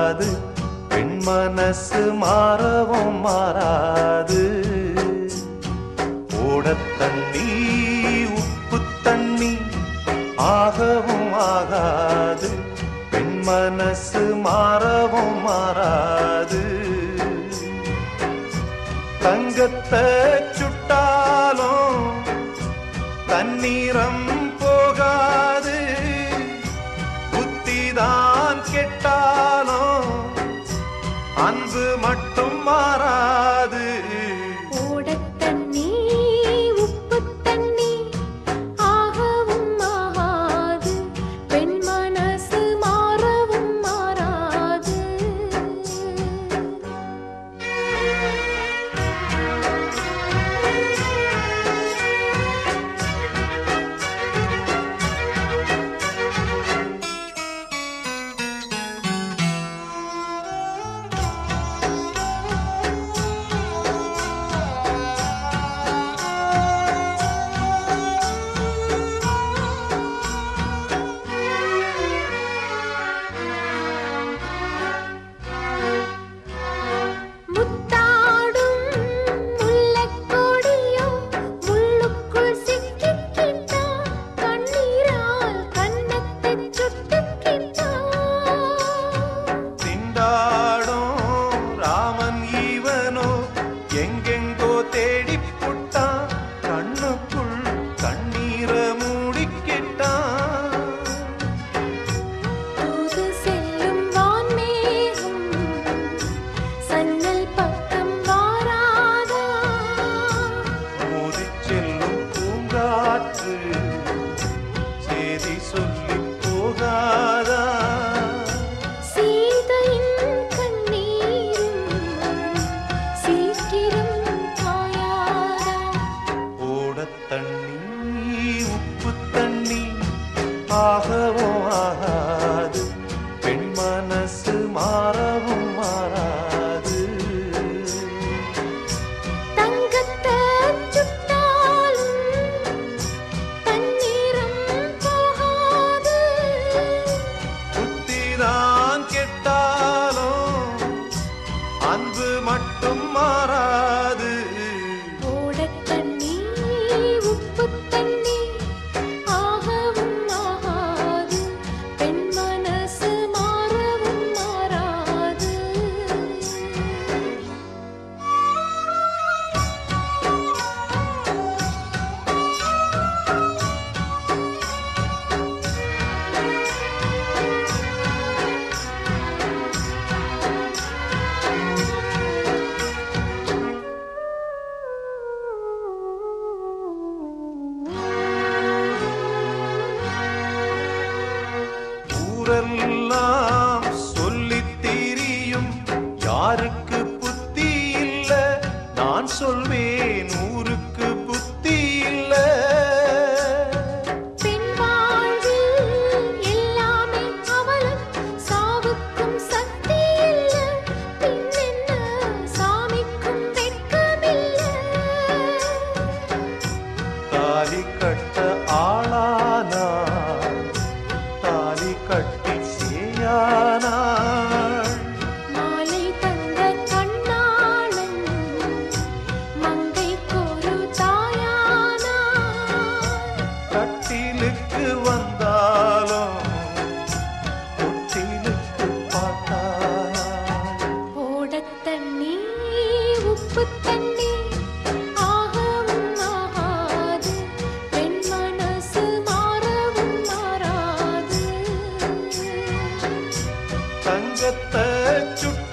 ஆகாது பெண் மனசு மாறவும் மாறாது ஓடத் தண்ணி உப்பு தண்ணி ஆகவும் ஆகாது பெண் மனசு மாறவும் மாறாது தங்கத்தை சுட்டாலும் தண்ணீரம் போகாது புத்திதான் கெட்டாலும் அன்பு மட்டும் மாறாது ஓடத் தண்ணி உப்பு தண்ணி ஆகவும் ஆகாது பெண் மனசு மாறவும் மாறாது முத்தாடும் முல்லைக்கொடியோ முள்ளுக்குள் சிக்கிக்கிட்டா கண்ணீரால் கன்னத்தைச் சுட்டுக்கிட்டா திண்டாடும் ராமன் ஈவனோ எங்கெங்கோ தேடி புட்டான் கண்ணுக்குள் கண்ணீர மூடிக்கிட்டான் தூது செல்லும் வான்மேகம் சன்னல் பக்கம் வாராதா மோதிச் செல்லும் பூங்காற்று செய்தி சொல்லி போகாதா சீதையின் கண்ணீரும் சீக்கிரம் காயாதா ஓடத் தண்ணி உப்பு தண்ணி ஆகவும் ஆகாது பெண் மனசு மாறவும் மாறாது தங்கத்தை சுட்டாலும் தண்ணீரம் போகாது புத்திதான் கெட்டாலும் அன்பு மட்டும் மாறாது ஓடத் தண்ணி உப்பு தண்ணி ஆகவும் ஆகாது பெண் மனசு மாறவும் மாறாது ஊரெல்லாம் சொல்லித் திரியும் யாருக்கு புத்தி இல்ல நான் சொல்வேன் ஊருக்கு புத்தி இல்ல பெண் வாழ்வில் எல்லாமே அவலம் சாவுக்கும் சக்தி இல்ல பின்னென்ன சாமிக்கும் வெட்கமில்ல தாலி கட்ட ஆளானா தாலி கட்டி சேயானாள் மாலை தந்த கண்ணாளன் மங்கைக்கொரு தாயானாள் கட்டிலுக்கு வந்தாலும் தொட்டிலுக்கு பாட்டானாள் ஓடத் தண்ணி உப்பு தண்ணி ஆகவும் ஆகாது பெண் மனசு மாறவும் மாறாது தங்கத்தை சுட்ட